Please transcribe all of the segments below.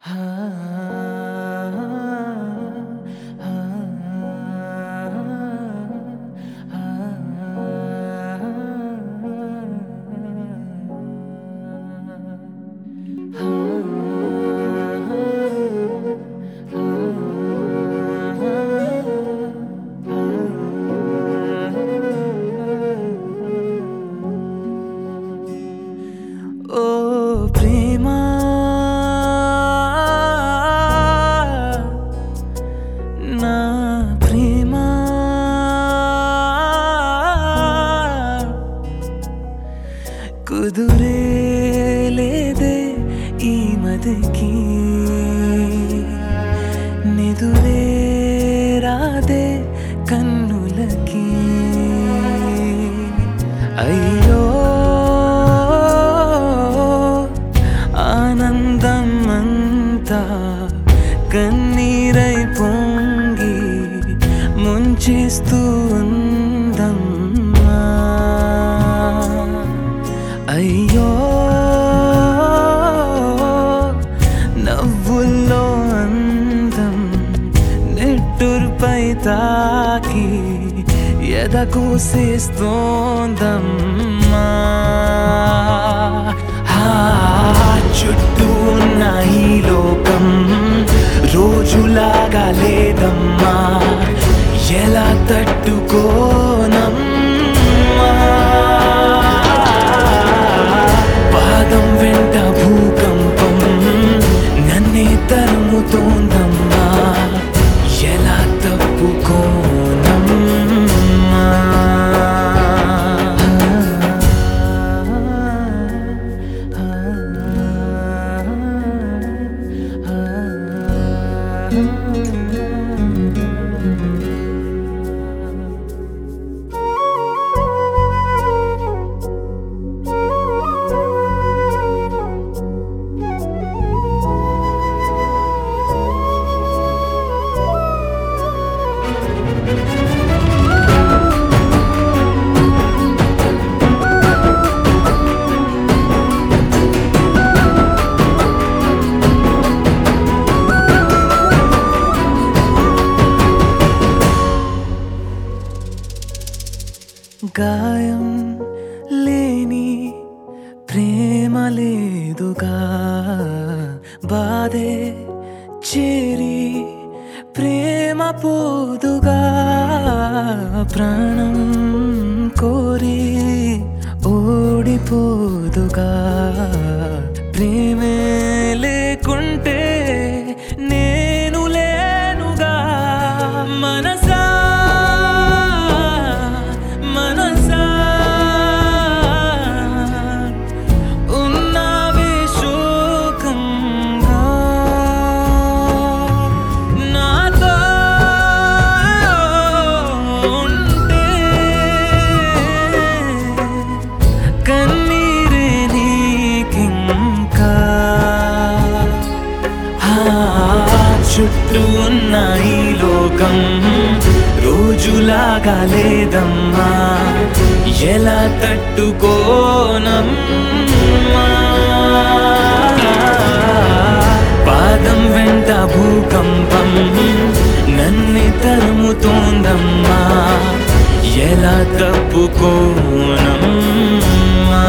ఓ ప్రేమా నా ప్రేమా కుదురే లేదే ఈ మదికి నిదురే రాదే కన్నులకి అయ్యో ఆనందం అంతా కన్నీరై పొంగి ముంచేస్తూ ఉందమ్మా అయ్యో నవ్వుల్లో అందం నెట్టురుపై తాకి ఎదకూసేస్తోందమ్మా ఆ చుట్టూ ఉన్న ఈ లోకం రోజులాగా లేదమ్మా ఎలా తట్టుకోనమ్మా పాదం వెంట భూకంపం నన్నే తరుముతోందమ్మా ఎలా తప్పుకోనమ్మా గాయం లేని ప్రేమ లేదుగా బాధే చేరి ప్రేమ పోదుగా ప్రాణం కోరి ఓడిపోదుగా ప్రేమే లేకుంటే నేను లేనుగా మనసా మనసా ఉన్నావే శోకంగా నాతో ఉంటే కన్నీరే నీకింకా ఆ చుట్టూ ఉన్న ఈ లోకం రోజులాగా లేదమ్మా ఎలా తట్టుకోనమ్మా పాదం వెంట భూకంపం నన్ను తరుముతోందమ్మా ఎలా తప్పుకోనమ్మా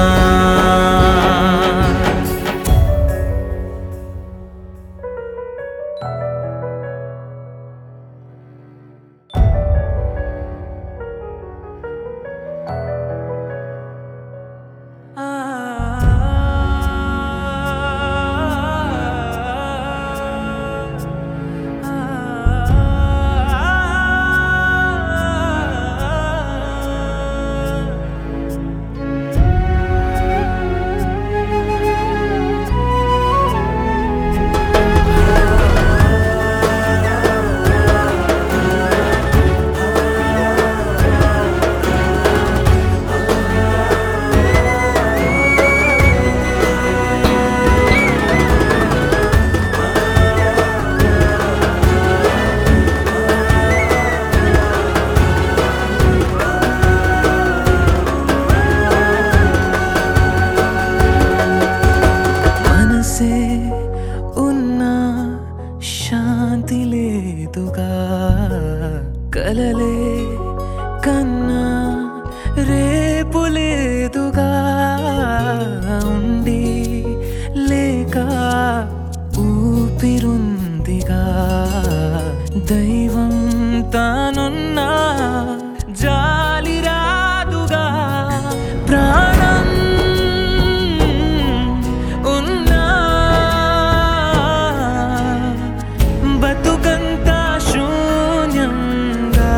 దైవం తానున్నా జాలి రాదుగా ప్రాణం ఉన్నా బతుకంతా శూన్యంగా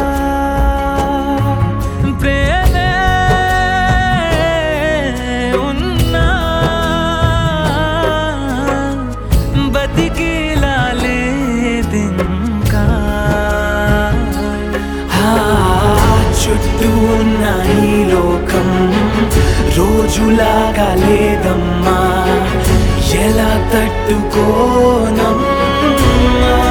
ప్రేమే ఉన్నా బతికిలా లేదింకా ఆ, చుట్టూ ఉన్న ఈ లోకం రోజులాగా లేదమ్మా ఎలా తట్టుకోనమ్మా